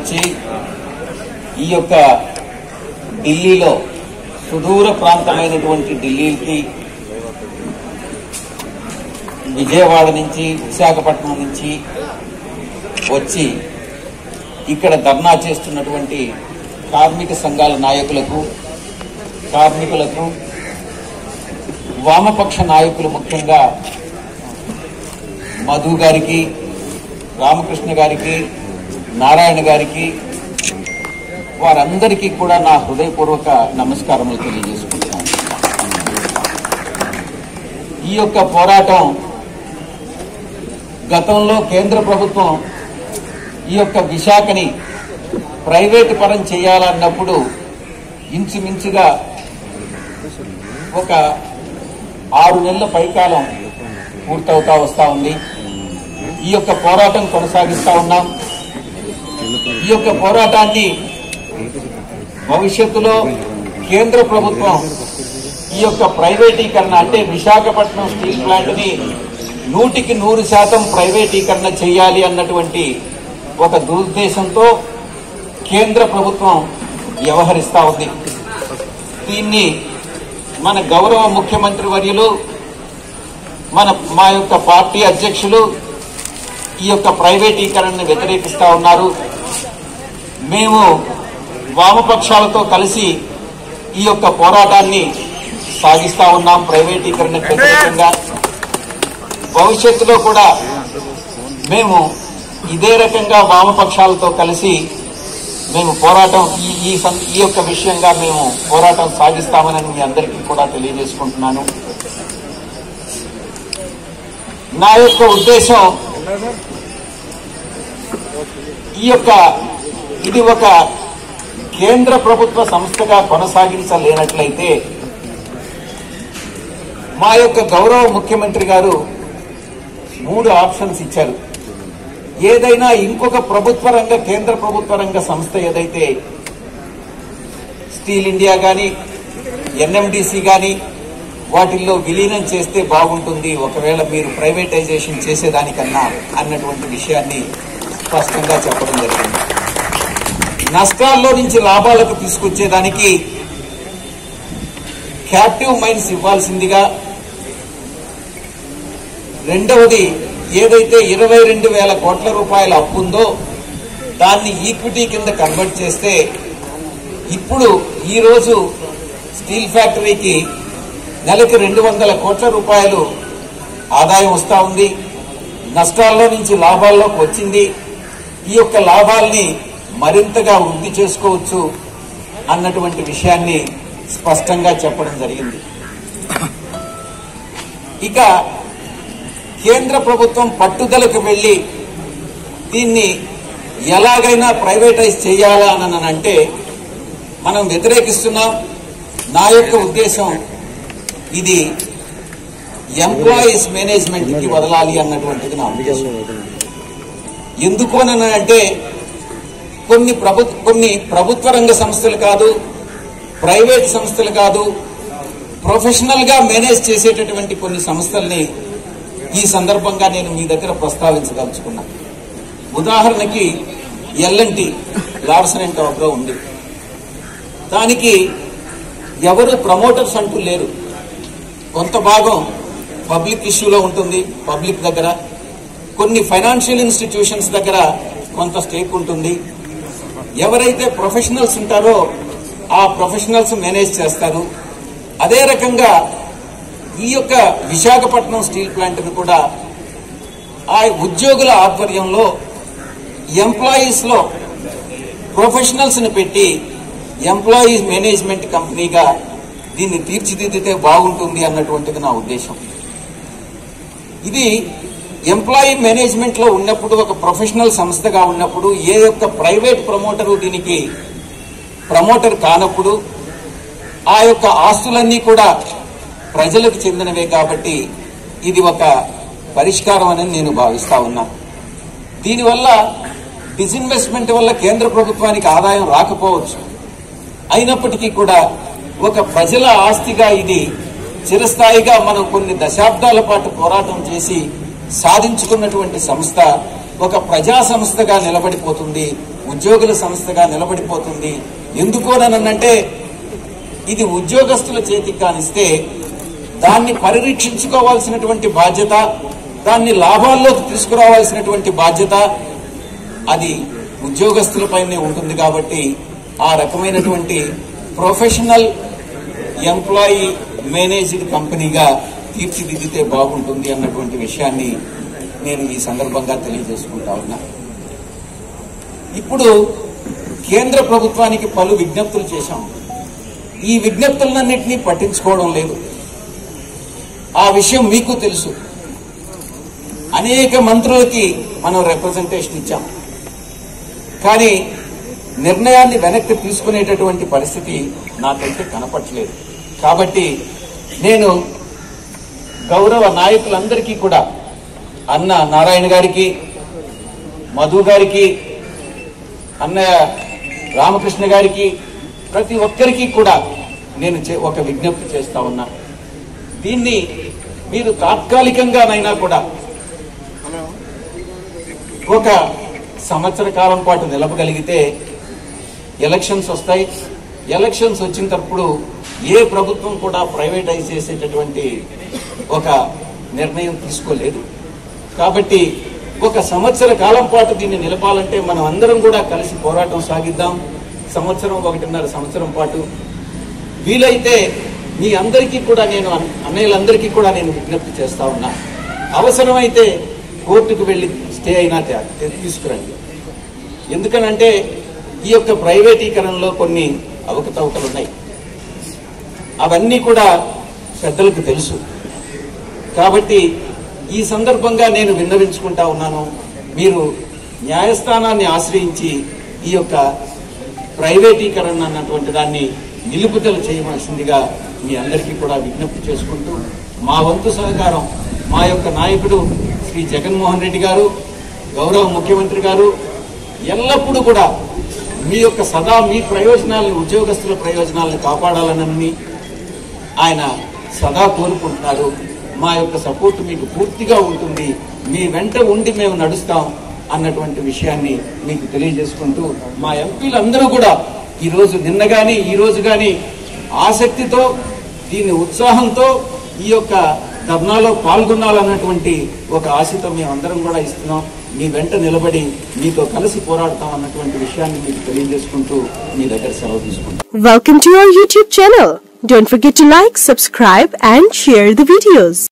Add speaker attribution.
Speaker 1: వచ్చి ఈ యొక్క ఢిల్లీలో సుదూర ప్రాంతమైనటువంటి ఢిల్లీకి విజయవాడ నుంచి విశాఖపట్నం నుంచి వచ్చి ఇక్కడ ధర్నా చేస్తున్నటువంటి కార్మిక సంఘాల నాయకులకు కార్మికులకు వామపక్ష నాయకులు ముఖ్యంగా మధు గారికి రామకృష్ణ గారికి నారాయణ గారికి వారందరికీ కూడా నా హృదయపూర్వక నమస్కారములు తెలియజేసుకుంటున్నాను ఈ యొక్క పోరాటం గతంలో కేంద్ర ప్రభుత్వం ఈ యొక్క విశాఖని ప్రైవేటు పరం చేయాలన్నప్పుడు ఇంచుమించుగా ఒక ఆరు నెలల పైకాలం పూర్తవుతా వస్తా ఉంది ఈ యొక్క పోరాటం కొనసాగిస్తా ఉన్నాం ఈ యొక్క పోరాటాన్ని భవిష్యత్తులో కేంద్ర ప్రభుత్వం ఈ యొక్క ప్రైవేటీకరణ అంటే విశాఖపట్నం స్టీల్ ప్లాంట్ ని నూటికి నూరు శాతం ప్రైవేటీకరణ చేయాలి అన్నటువంటి ఒక దురుద్దేశంతో కేంద్ర ప్రభుత్వం వ్యవహరిస్తా ఉంది దీన్ని మన గౌరవ ముఖ్యమంత్రి వర్యులు మన మా యొక్క పార్టీ అధ్యక్షులు ఈ యొక్క ప్రైవేటీకరణను వ్యతిరేకిస్తా ఉన్నారు మేము వామపక్షాలతో కలిసి ఈ యొక్క పోరాటాన్ని సాగిస్తా ఉన్నాం ప్రైవేటీకరణకు వ్యతిరేకంగా భవిష్యత్తులో కూడా మేము ఇదే రకంగా వామపక్షాలతో కలిసి మేము పోరాటం ఈ ఈ సం- ఈ యొక్క విషయంగా మేము పోరాటం సాగిస్తామని మీ అందరికీ కూడా తెలియజేసుకుంటున్నాను నా యొక్క ఉద్దేశం ఈ యొక్క ఇది ఒక కేంద్ర ప్రభుత్వ సంస్థగా కొనసాగించలేనట్లయితే మా యొక్క గౌరవ ముఖ్యమంత్రి గారు మూడు ఆప్షన్స్ ఇచ్చారు ఏదైనా ఇంకొక ప్రభుత్వ రంగ కేంద్ర ప్రభుత్వ రంగ సంస్థ ఏదైతే స్టీల్ ఇండియా కానీ ఎన్ఎండిసి కానీ వాటిల్లో విలీనం చేస్తే బాగుంటుంది ఒకవేళ మీరు ప్రైవేటైజేషన్ చేసేదానికన్నా అన్నటువంటి విషయాన్ని స్పష్టంగా చెప్పడం జరిగింది నష్టాల్లో నుంచి లాభాలకు తీసుకొచ్చేదానికి క్యాప్టివ్ మైన్స్ ఇవ్వాల్సిందిగా రెండవది ఏదైతే ఇరవై రెండు వేల కోట్ల రూపాయల అప్పు ఉందో దాన్ని ఈక్విటీ కింద కన్వర్ట్ చేస్తే ఇప్పుడు ఈ రోజు స్టీల్ ఫ్యాక్టరీకి నెలకి రెండు వందల కోట్ల రూపాయలు ఆదాయం వస్తా ఉంది నష్టాల్లో నుంచి లాభాల్లోకి వచ్చింది ఈ యొక్క లాభాల్ని మరింతగా వృద్ధి చేసుకోవచ్చు అన్నటువంటి విషయాన్ని స్పష్టంగా చెప్పడం జరిగింది ఇక కేంద్ర ప్రభుత్వం పట్టుదలకు వెళ్లి దీన్ని ఎలాగైనా ప్రైవేటైజ్ చేయాలా అని అంటే మనం వ్యతిరేకిస్తున్నాం నా యొక్క ఉద్దేశం ఇది ఎంప్లాయీస్ మేనేజ్మెంట్ కి వదలాలి అన్నటువంటిది నా ఉద్దేశం ఎందుకు అని అంటే కొన్ని ప్రభుత్వ కొన్ని ప్రభుత్వ రంగ సంస్థలు కాదు ప్రైవేట్ సంస్థలు కాదు ప్రొఫెషనల్ గా మేనేజ్ చేసేటటువంటి కొన్ని సంస్థల్ని ఈ సందర్భంగా నేను మీ దగ్గర ప్రస్తావించదలుచుకున్నా ఉదాహరణకి ఎల్ఎన్టీ లార్సన్ అండ్ టౌబ్రో ఉంది దానికి ఎవరు ప్రమోటర్స్ అంటూ లేరు కొంత భాగం పబ్లిక్ ఇష్యూలో ఉంటుంది పబ్లిక్ దగ్గర కొన్ని ఫైనాన్షియల్ ఇన్స్టిట్యూషన్స్ దగ్గర కొంత స్టేక్ ఉంటుంది ఎవరైతే ప్రొఫెషనల్స్ ఉంటారో ఆ ప్రొఫెషనల్స్ మేనేజ్ చేస్తారు అదే రకంగా ఈ యొక్క విశాఖపట్నం స్టీల్ ప్లాంట్ ను కూడా ఆ ఉద్యోగుల ఆధ్వర్యంలో ఎంప్లాయీస్ లో ప్రొఫెషనల్స్ ని పెట్టి ఎంప్లాయీస్ మేనేజ్మెంట్ కంపెనీగా దీన్ని తీర్చిదిద్దితే బాగుంటుంది అన్నటువంటిది నా ఉద్దేశం ఇది ఎంప్లాయీ మేనేజ్మెంట్ లో ఉన్నప్పుడు ఒక ప్రొఫెషనల్ సంస్థగా ఉన్నప్పుడు ఏ యొక్క ప్రైవేట్ ప్రమోటరు దీనికి ప్రమోటర్ కానప్పుడు ఆ యొక్క ఆస్తులన్నీ కూడా ప్రజలకు చెందినవే కాబట్టి ఇది ఒక పరిష్కారం అని నేను భావిస్తా ఉన్నా దీనివల్ల డిజిన్వెస్ట్మెంట్ వల్ల కేంద్ర ప్రభుత్వానికి ఆదాయం రాకపోవచ్చు అయినప్పటికీ కూడా ఒక ప్రజల ఆస్తిగా ఇది చిరస్థాయిగా మనం కొన్ని దశాబ్దాల పాటు పోరాటం చేసి సాధించుకున్నటువంటి సంస్థ ఒక ప్రజా సంస్థగా నిలబడిపోతుంది ఉద్యోగుల సంస్థగా నిలబడిపోతుంది ఎందుకోననంటే ఇది ఉద్యోగస్తుల చేతికి కానిస్తే దాన్ని పరిరక్షించుకోవాల్సినటువంటి బాధ్యత దాన్ని లాభాల్లోకి తీసుకురావాల్సినటువంటి బాధ్యత అది ఉద్యోగస్తులపైనే ఉంటుంది కాబట్టి ఆ రకమైనటువంటి ప్రొఫెషనల్ ఎంప్లాయీ మేనేజ్డ్ కంపెనీగా తీర్చిదిద్దితే బాగుంటుంది అన్నటువంటి విషయాన్ని నేను ఈ సందర్భంగా తెలియజేసుకుంటా ఉన్నా ఇప్పుడు కేంద్ర ప్రభుత్వానికి పలు విజ్ఞప్తులు చేశాం ఈ విజ్ఞప్తులన్నింటినీ పట్టించుకోవడం లేదు ఆ విషయం మీకు తెలుసు అనేక మంత్రులకి మనం రిప్రజెంటేషన్ ఇచ్చాం కానీ నిర్ణయాన్ని వెనక్కి తీసుకునేటటువంటి పరిస్థితి నాకైతే కనపట్లేదు కాబట్టి నేను గౌరవ నాయకులందరికీ కూడా అన్న నారాయణ గారికి మధు గారికి అన్నయ్య రామకృష్ణ గారికి ప్రతి ఒక్కరికి కూడా నేను చే- ఒక విజ్ఞప్తి చేస్తా ఉన్నా దీన్ని మీరు తాత్కాలికంగానైనా కూడా ఒక సంవత్సర కాలం పాటు నిలపగలిగితే ఎలక్షన్స్ వస్తాయి ఎలక్షన్స్ వచ్చిన తప్పుడు ఏ ప్రభుత్వం కూడా ప్రైవేటైజ్ చేసేటటువంటి ఒక నిర్ణయం తీసుకోలేదు కాబట్టి ఒక సంవత్సర కాలం పాటు దీన్ని నిలపాలంటే మనం అందరం కూడా కలిసి పోరాటం సాగిద్దాం సంవత్సరం ఒకటిన్నర సంవత్సరం పాటు వీలైతే మీ అందరికీ కూడా నేను అన్- అన్నయ్యలందరికీ కూడా నేను విజ్ఞప్తి చేస్తా ఉన్నా అవసరమైతే కోర్టుకు వెళ్ళి స్టే అయినా తే- తే- తీసుకురండి ఎందుకనంటే ఈ యొక్క ప్రైవేటీకరణలో కొన్ని అవకతవకలు ఉన్నాయి అవన్నీ కూడా పెద్దలకు తెలుసు కాబట్టి ఈ సందర్భంగా నేను విన్నవించుకుంటా ఉన్నాను మీరు న్యాయస్థానాన్ని ఆశ్రయించి ఈ యొక్క ప్రైవేటీకరణ అన్నటువంటి దాన్ని నిలుపుదల చేయవలసిందిగా మీ అందరికీ కూడా విజ్ఞప్తి చేసుకుంటూ మా వంతు సహకారం మా యొక్క నాయకుడు శ్రీ జగన్మోహన్ రెడ్డి గారు గౌరవ ముఖ్యమంత్రి గారు ఎల్లప్పుడూ కూడా మీ యొక్క సదా మీ ప్రయోజనాలను ఉద్యోగస్తుల ప్రయోజనాలను కాపాడాలనని ఆయన సదా కోరుకుంటున్నారు మా యొక్క సపోర్ట్ మీకు పూర్తిగా ఉంటుంది మీ వెంట ఉండి మేము నడుస్తాం అన్నటువంటి విషయాన్ని మీకు తెలియజేసుకుంటూ మా ఎంపీలందరూ కూడా ఈ రోజు నిన్న గాని ఈ రోజు గాని ఆసక్తితో దీన్ని ఉత్సాహంతో ఈ యొక్క ధర్నాలో పాల్గొనాలన్నటువంటి ఒక ఆశతో మేము అందరం కూడా ఇస్తున్నాం మీ వెంట నిలబడి మీతో కలిసి పోరాడతాం అన్నటువంటి విషయాన్ని మీకు తెలియజేసుకుంటూ మీ దగ్గర సెలవు తీసుకుంటాం
Speaker 2: Welcome to our YouTube channel. Don't forget to like, subscribe and share the videos.